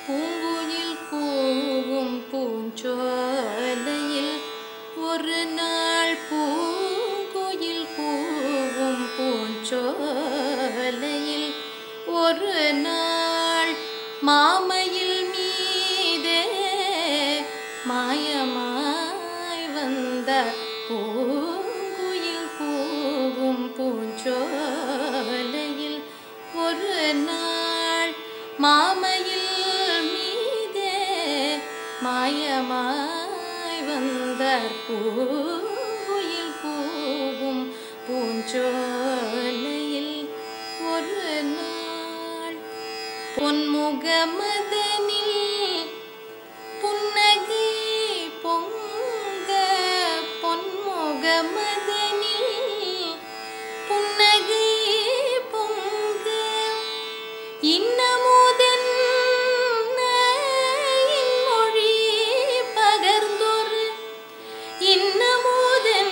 பூங்குயில் கூவும் பூஞ்சோலையில் ஒரு நாள் பூங்குயில் கூவும் பூஞ்சோலையில் ஒரு நாள் மாமையில் மீதே மாயமாய் வந்த பூங்குயில் கூவும் பூஞ்சோலையில் ஒரு நாள் மாமையில் மீதே மாயமாய் வந்த பூங்குயில் கூவும் பூஞ்சோலையில் ஒரு நாள் பொன்முகமதனில் புன்னகை பொங்க பொன்முகமதனில் புன்னகை பொங்க இன்னமுதன் மொழி பகர்ந்தொரு இன்னமுதன்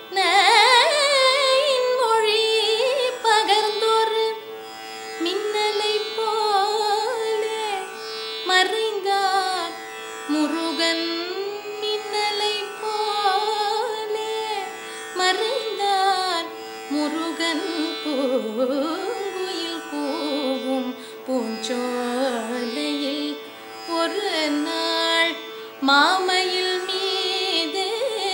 மொழி பகர்ந்தொரு மின்னலை போலே மறைந்தார் முருகன் மின்னலை போலே மறைந்தார் முருகன் பூங்குயில் கூவும் பூஞ்சோலையில் ஒரு நாள் மாமையில் மீதே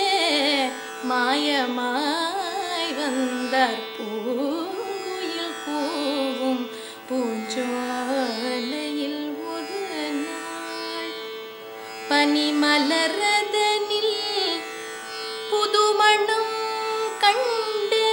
மாயமாய் வந்தார் பூங்குயில் கூவும் பூஞ்சோலையில் ஒரு நாள் பனிமலரதனில் புதுமணம் கண்டே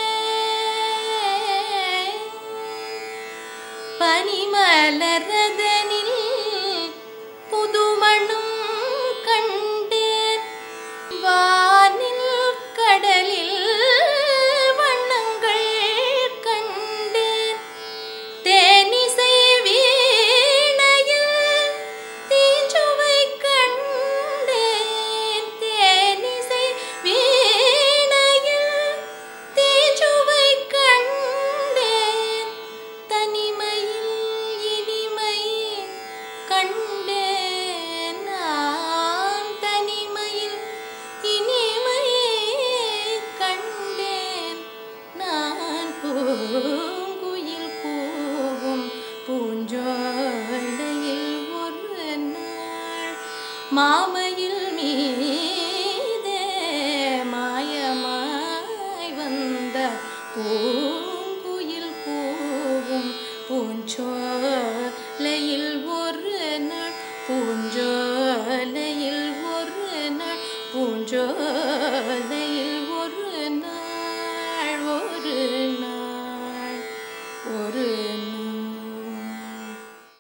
பனிமலரதனில் புதுமணம் கண்டேன் வானில் கடலில் வண்ணங்கள் கண்டேன் தேனிசை வீணையில் தீஞ்சுவை கண்டேன் தேனிசை வீணையில் தீஞ்சுவை கண்டேன் தனிமையில் இனிமை கண்டேன் நான் தனிமையில் இனிமை கண்டேன் நான் பூங்குயில் கூவும் பூஞ்சோலையில் ஒரு நாள் மாமையில் மீதே மாயமாய் வந்த பூங்குயில் கூவும் பூஞ்சோலையில் ஒரு நாள் பூஞ்சோலையில் ஒரு நாள் பூஞ்சோ